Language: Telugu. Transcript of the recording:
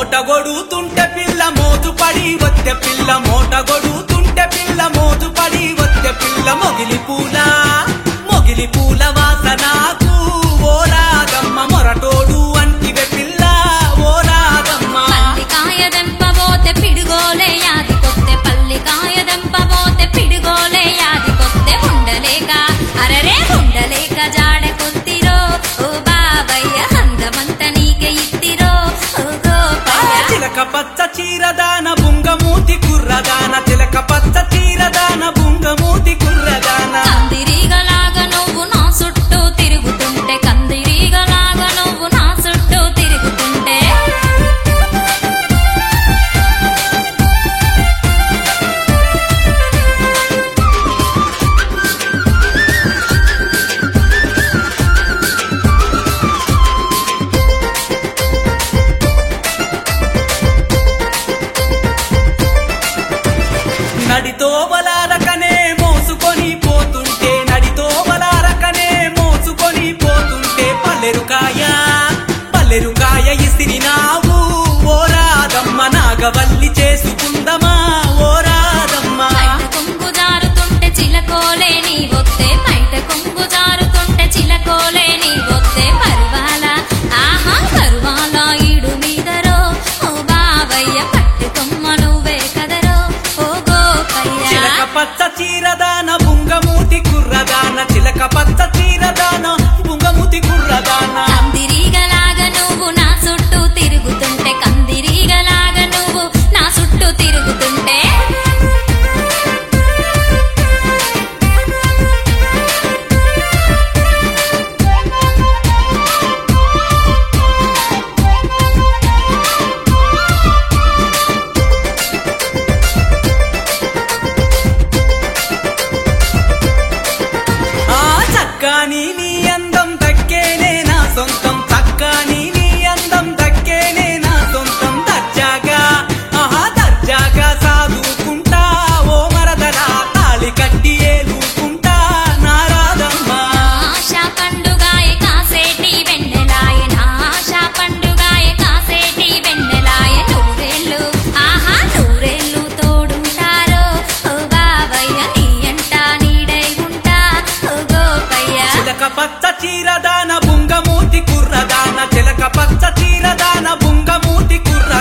మోట గొడుతుంటే పిల్ల మోతు పడి వత్తె పిల్ల మోట గొడుతుంటే పిల్ల మోతు పడి వత్తె పిల్ల మొగిలి పూల మొగిలి పూల వాసనకు ఓ రాగమ్మ మొరటోడు అంటివే పిల్ల ఓ రాగమ్మ పల్లికాయ దెంపబోతే పిడుగోలే యాది కొత్తే పల్లికాయ దెంపబోతే పిడుగోలే యాది కొత్తే ఉండలేక అరరే ఉండలేక జాడ కొత్తిరో ఓ బాబయ్య అందమంత నీకే ఇత్తిరో ఓ ఆ గోపయ్య చిలక పచ్చ చీరదాన బుంగమూతి కుర్రదాన చిలక పచ్చ చీరదాన బుంగమూతి కుర్రదాన కందిరీగలాగా నువ్వు నా చుట్టూ తిరుగుతుంటే కందిరీగలాగా నువ్వు నా చుట్టూ తిరుగుతుంటే నడితో బలారకనే మోసుకొని పోతుంటే నడితో బలారకనే మోసుకొని పోతుంటే పల్లెరుకాయ పల్లెరుకాయ ఇసిరినావు ఓ రాదమ్మ నాగవల్లి చేసుకుందమా ఓ రాదమ్మ బయట కొంగు జారుతుంటే చిలకోలే నీ వొత్తే బయట కొంగు జారుతుంటే చిలకోలే నీ వొత్తే పరువాల ఆహా పరువాల ఈడు మీదరో ఓ బాబయ్య పట్టుకొమ్మ నువ్వే కదరో ఓ గోపయ్య చిలక పచ్చ చీరదాన బుంగమూతి కుర్రదాన చిలక పచ్చ చీరదాన బుంగమూతి కుర్రదాన కందిరీగలాగా నువ్వు నా చుట్టూ తిరుగుతుంటే కందిరీగలాగా నువ్వు నా చుట్టూ తిరుగుతుంటే ఆ చక్కాని నీ అందం దక్కేనే నా సొంతం చక్కాని నీ అందం దక్కేనే నా సొంతం దర్జాగా ఆహా దర్జాగా సాదుకుంటా ఓ మరదలా తాళి కట్టి ఏలుకుంటా నారాదమ్మ ఆశ పండుగాయ కాసేటి వెన్నెలాయ ఆశ పండుగాయ కాసేటి వెన్నెలాయ నూరేళ్ళు ఆహా నూరేళ్ళు తోడుంటారో ఓ బాబయ్య నీ అంట నీడై ఉంటా ఓ గోపయ్య చిలక పచ్చ చీరదాన బుంగమూతి కుర్రదాన చిలక పచ్చ చీరదాన బుంగమూతి కుర్ర